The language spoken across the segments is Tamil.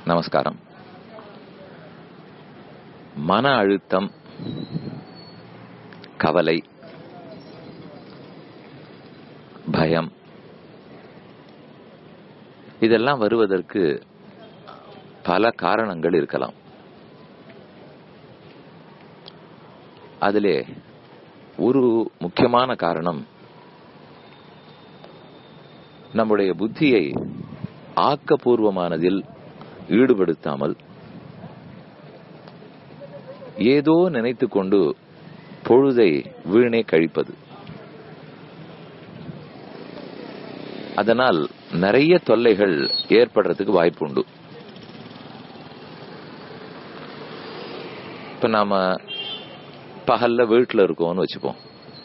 நமஸ்காரம் மன அழுத்தம் கவலை பயம் இதெல்லாம் வருவதற்கு பல காரணங்கள் இருக்கலாம் அதிலே ஒரு முக்கியமான காரணம் நம்முடைய புத்தியை ஆக்கப்பூர்வமானதில் ஈடுபடுத்தாமல் ஏதோ நினைத்து கொண்டு பொழுதை வீணே கழிப்பது அதனால் நிறைய தொல்லைகள் ஏற்படுறதுக்கு வாய்ப்பு உண்டு இப்ப நாம பகல்ல வீட்டுல இருக்கோம்னு வச்சுப்போம்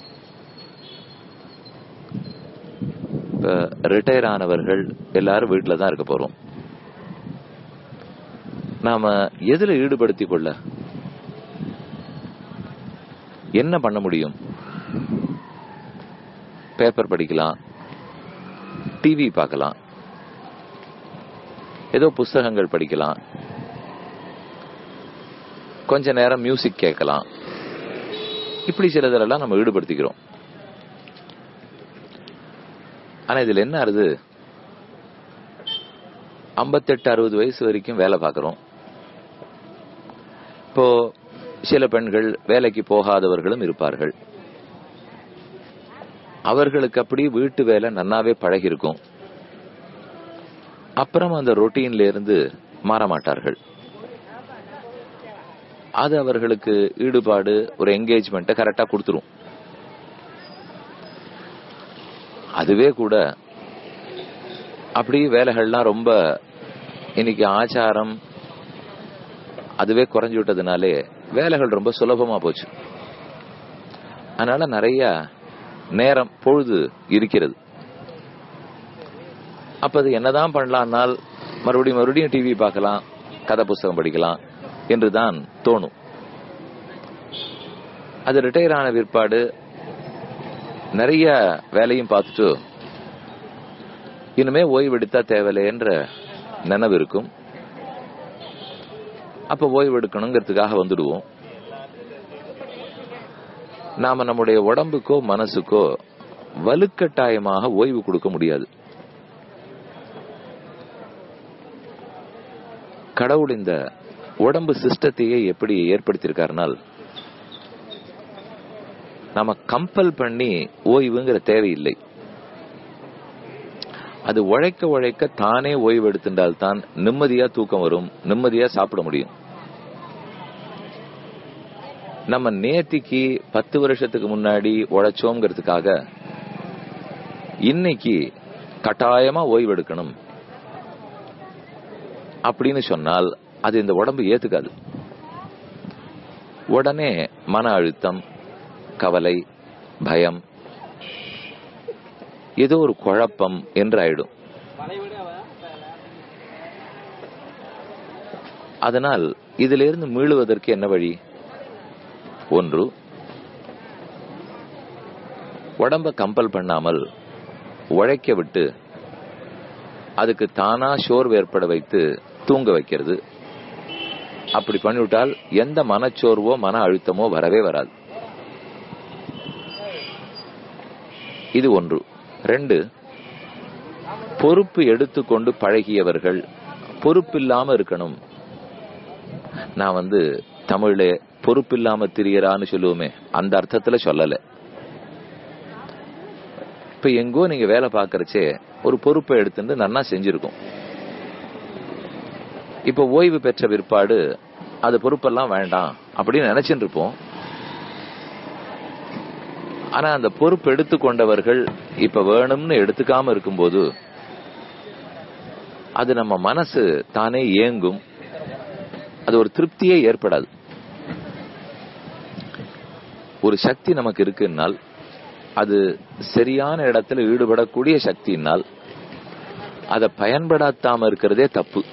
இப்ப ரிட்டையர் ஆனவர்கள் எல்லாரும் வீட்டுல தான் இருக்க போறோம் நாம எதுல ஈடுபடுத்திக் கொள்ள என்ன பண்ண முடியும் பேப்பர் படிக்கலாம் டிவி பார்க்கலாம் ஏதோ புஸ்தகங்கள் படிக்கலாம் கொஞ்ச நேரம் மியூசிக் கேட்கலாம் இப்படி சிலதெல்லாம் நம்ம ஈடுபடுத்திக்கிறோம் ஆனா இதுல என்ன ஆறுது ஐம்பத்தெட்டு அறுபது வயசு வரைக்கும் வேலை பார்க்கிறோம் இப்போ சில பெண்கள் வேலைக்கு போகாதவர்களும் இருப்பார்கள் அவர்களுக்கு அப்படி வீட்டு வேலை நன்னாவே பழகி இருக்கும் அப்புறம் அந்த ரொட்டீன்ல இருந்து மாற மாட்டார்கள் அது அவர்களுக்கு ஈடுபாடு ஒரு என்கேஜ்மெண்ட்டை கரெக்டா கொடுத்துரும் அதுவே கூட அப்படி வேலைகள்லாம் ரொம்ப இன்னைக்கு ஆச்சாரம் அதுவே குறைஞ்சு விட்டதுனாலே வேலைகள் ரொம்ப சுலபமா போச்சு அதனால நிறைய நேரம் பொழுது இருக்கிறது அப்ப அது என்னதான் பண்ணலாம்னால் மறுபடியும் மறுபடியும் டிவி பார்க்கலாம் கதை புஸ்தகம் படிக்கலாம் என்றுதான் தோணும் அது ரிட்டையர் ஆன பிற்பாடு நிறைய வேலையும் பார்த்துட்டு இனிமே ஓய்வெடுத்தா தேவையில்லைன்ற நினைவு இருக்கும் அப்ப ஓய்வு எடுக்கணுங்கிறதுக்காக வந்துடுவோம் நாம நம்முடைய உடம்புக்கோ மனசுக்கோ வலுக்கட்டாயமாக ஓய்வு கொடுக்க முடியாது கடவுள் இந்த உடம்பு சிஸ்டத்தையே எப்படி ஏற்படுத்தியிருக்காருனால் நாம கம்பல் பண்ணி ஓய்வுங்கிற தேவையில்லை அது உழைக்க உழைக்க தானே ஓய்வு எடுத்துட்டால் தான் நிம்மதியா தூக்கம் வரும் நிம்மதியா சாப்பிட முடியும் நம்ம நேத்திக்கு பத்து வருஷத்துக்கு முன்னாடி உழைச்சோங்கிறதுக்காக இன்னைக்கு கட்டாயமா ஓய்வு எடுக்கணும் அப்படின்னு சொன்னால் அது இந்த உடம்பு ஏத்துக்காது உடனே மன அழுத்தம் கவலை பயம் ஏதோ ஒரு குழப்பம் என்றாயிடும் அதனால் இதிலிருந்து மீளுவதற்கு என்ன வழி ஒன்று உடம்ப கம்பல் பண்ணாமல் உழைக்க விட்டு அதுக்கு தானா சோர்வு ஏற்பட வைத்து தூங்க வைக்கிறது அப்படி பண்ணிவிட்டால் எந்த மனச்சோர்வோ மன அழுத்தமோ வரவே வராது இது ஒன்று ரெண்டு பொறுப்பு எடுத்துக்கொண்டு பழகியவர்கள் பொறுப்பில்லாம இருக்கணும் நான் வந்து தமிழ்ல பொறுப்பில்லாம திரியறான்னு சொல்லுவோமே அந்த அர்த்தத்துல சொல்லல இப்ப எங்கோ நீங்க வேலை பாக்குறச்சே ஒரு பொறுப்பை எடுத்துட்டு நன்னா செஞ்சிருக்கும் இப்ப ஓய்வு பெற்ற பிற்பாடு அது பொறுப்பெல்லாம் வேண்டாம் அப்படின்னு நினைச்சுட்டு இருப்போம் ஆனா அந்த பொறுப்பு எடுத்துக்கொண்டவர்கள் இப்ப வேணும்னு எடுத்துக்காம இருக்கும்போது அது நம்ம மனசு தானே ஏங்கும் அது ஒரு திருப்தியே ஏற்படாது ஒரு சக்தி நமக்கு இருக்குன்னால் அது சரியான இடத்துல ஈடுபடக்கூடிய சக்தினால் அதை பயன்படுத்தாம இருக்கிறதே தப்பு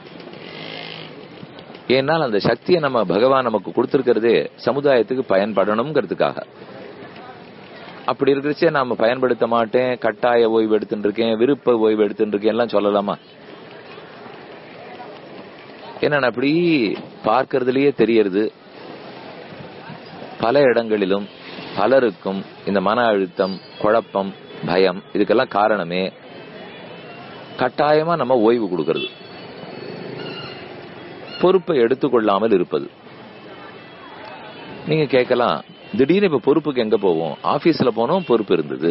ஏன்னால் அந்த சக்தியை நம்ம பகவான் நமக்கு கொடுத்திருக்கிறதே சமுதாயத்துக்கு பயன்படணுங்கிறதுக்காக அப்படி இருக்கிறச்சே நாம பயன்படுத்த மாட்டேன் கட்டாய ஓய்வு எடுத்துட்டு இருக்கேன் விருப்ப ஓய்வு எடுத்துட்டு இருக்கேன் எல்லாம் சொல்லலாமா என்ன அப்படி பார்க்கறதுலயே தெரியறது பல இடங்களிலும் பலருக்கும் இந்த மன அழுத்தம் குழப்பம் பயம் இதுக்கெல்லாம் காரணமே கட்டாயமா நம்ம ஓய்வு கொடுக்கிறது பொறுப்பை எடுத்துக்கொள்ளாமல் இருப்பது நீங்க கேட்கலாம் திடீர்னு இப்ப பொறுப்புக்கு எங்க போவோம் ஆபீஸ்ல போனோம் பொறுப்பு இருந்தது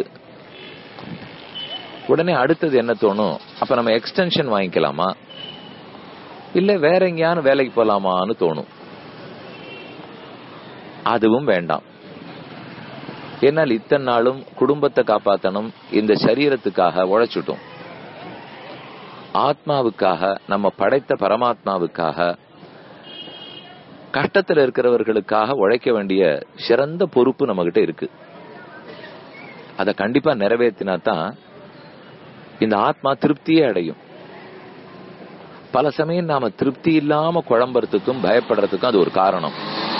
உடனே அடுத்தது என்ன தோணும் அப்ப நம்ம எக்ஸ்டென்ஷன் வாங்கிக்கலாமா இல்ல வேற எங்கேயான வேலைக்கு போலாமான்னு தோணும் அதுவும் வேண்டாம் என்னால் இத்தனை நாளும் குடும்பத்தை காப்பாத்தணும் இந்த சரீரத்துக்காக உழைச்சிட்டோம் ஆத்மாவுக்காக நம்ம படைத்த பரமாத்மாவுக்காக கஷ்டத்தில் இருக்கிறவர்களுக்காக உழைக்க வேண்டிய சிறந்த பொறுப்பு நம்ம கிட்ட இருக்கு அதை கண்டிப்பா நிறைவேற்றினா தான் இந்த ஆத்மா திருப்தியே அடையும் பல சமயம் நாம திருப்தி இல்லாம குழம்புறதுக்கும் பயப்படுறதுக்கும் அது ஒரு காரணம்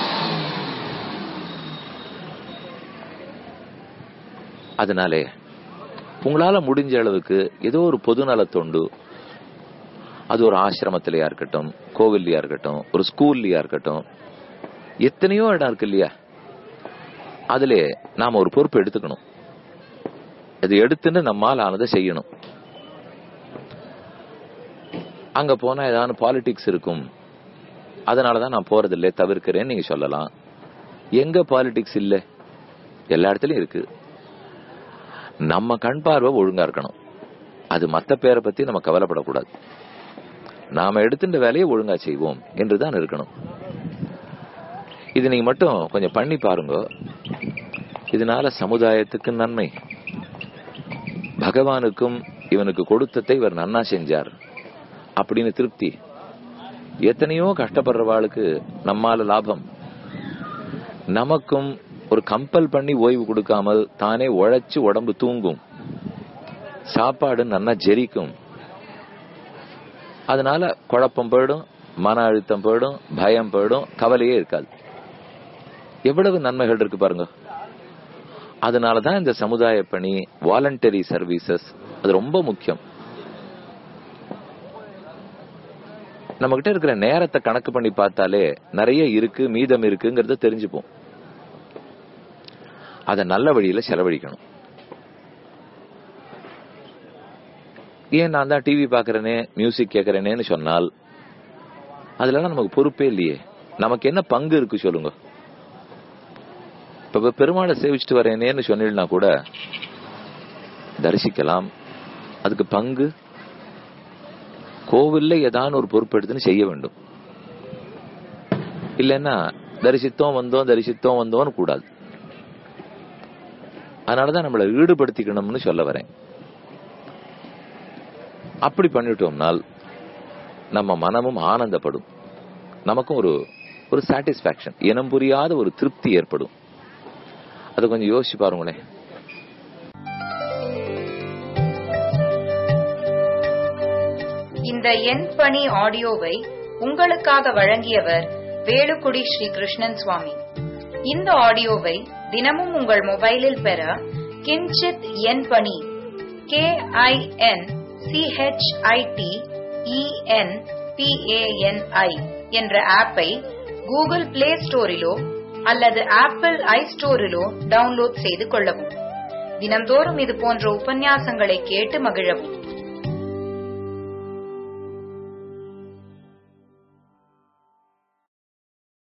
அதனாலே உங்களால முடிஞ்ச அளவுக்கு ஏதோ ஒரு பொதுநல தொண்டு அது ஒரு ஆசிரமத்திலயா இருக்கட்டும் கோவில்லையா இருக்கட்டும் ஒரு ஸ்கூல்லயா இருக்கட்டும் எத்தனையோ இடம் இருக்கு இல்லையா அதுல நாம ஒரு பொறுப்பு எடுத்துக்கணும் அது எடுத்துன்னு நம்மால் ஆனதை செய்யணும் அங்க போனா ஏதாவது பாலிடிக்ஸ் இருக்கும் அதனாலதான் நான் போறதில்லை தவிர்க்கிறேன்னு நீங்க சொல்லலாம் எங்க பாலிடிக்ஸ் இல்ல எல்லா இடத்துலயும் இருக்கு நம்ம கண் பார்வை ஒழுங்கா இருக்கணும் அது மத்த பேரை பத்தி நம்ம கவலைப்படக்கூடாது நாம எடுத்துட்ட வேலையை ஒழுங்கா செய்வோம் என்றுதான் இருக்கணும் இது நீங்க மட்டும் கொஞ்சம் பண்ணி பாருங்க இதனால சமுதாயத்துக்கு நன்மை பகவானுக்கும் இவனுக்கு கொடுத்ததை இவர் நன்னா செஞ்சார் அப்படின்னு திருப்தி எத்தனையோ கஷ்டப்படுறவாளுக்கு நம்மால லாபம் நமக்கும் ஒரு கம்பல் பண்ணி ஓய்வு கொடுக்காமல் தானே உழைச்சு உடம்பு தூங்கும் சாப்பாடு நன்னா ஜெரிக்கும் அதனால குழப்பம் போயிடும் மன அழுத்தம் போயிடும் பயம் போயிடும் கவலையே இருக்காது எவ்வளவு நன்மைகள் இருக்கு பாருங்க அதனாலதான் இந்த சமுதாய பணி வாலண்டரி சர்வீசஸ் அது ரொம்ப முக்கியம் நம்ம கிட்ட இருக்கிற நேரத்தை கணக்கு பண்ணி பார்த்தாலே நிறைய இருக்கு மீதம் இருக்குங்கிறத தெரிஞ்சுப்போம் அதை நல்ல வழியில செலவழிக்கணும் ஏன் நான் தான் டிவி பாக்குறேனே மியூசிக் கேட்கறேனேன்னு சொன்னால் அதுலலாம் நமக்கு பொறுப்பே இல்லையே நமக்கு என்ன பங்கு இருக்கு சொல்லுங்க இப்ப பெருமாளை சேவிச்சுட்டு வரேனேன்னு சொன்னா கூட தரிசிக்கலாம் அதுக்கு பங்கு கோவில்ல ஏதான ஒரு பொறுப்பு எடுத்துன்னு செய்ய வேண்டும் இல்லைன்னா தரிசித்தோம் வந்தோம் தரிசித்தோம் வந்தோம்னு கூடாது அதனாலதான் நம்மளை ஈடுபடுத்திக்கணும்னு சொல்ல வரேன் அப்படி பண்ணிட்டோம்னால் நம்ம மனமும் ஆனந்தப்படும் நமக்கும் ஒரு ஒரு சாட்டிஸ்பாக்சன் இனம் புரியாத ஒரு திருப்தி ஏற்படும் அதை கொஞ்சம் யோசிச்சு பாருங்களேன் இந்த எண் பணி ஆடியோவை உங்களுக்காக வழங்கியவர் வேலுக்குடி ஸ்ரீ கிருஷ்ணன் சுவாமி இந்த ஆடியோவை தினமும் உங்கள் மொபைலில் பெற கிஞ்சித் எண் பணி கே ஐ என் சிஹெச்ஐடி இஎன் பிஏஎன்ஐ என்ற ஆப்பை கூகுள் பிளே ஸ்டோரிலோ அல்லது ஆப்பிள் ஐ ஸ்டோரிலோ டவுன்லோட் செய்து கொள்ளவும் தினம்தோறும் இது போன்ற உபன்யாசங்களை கேட்டு மகிழவும்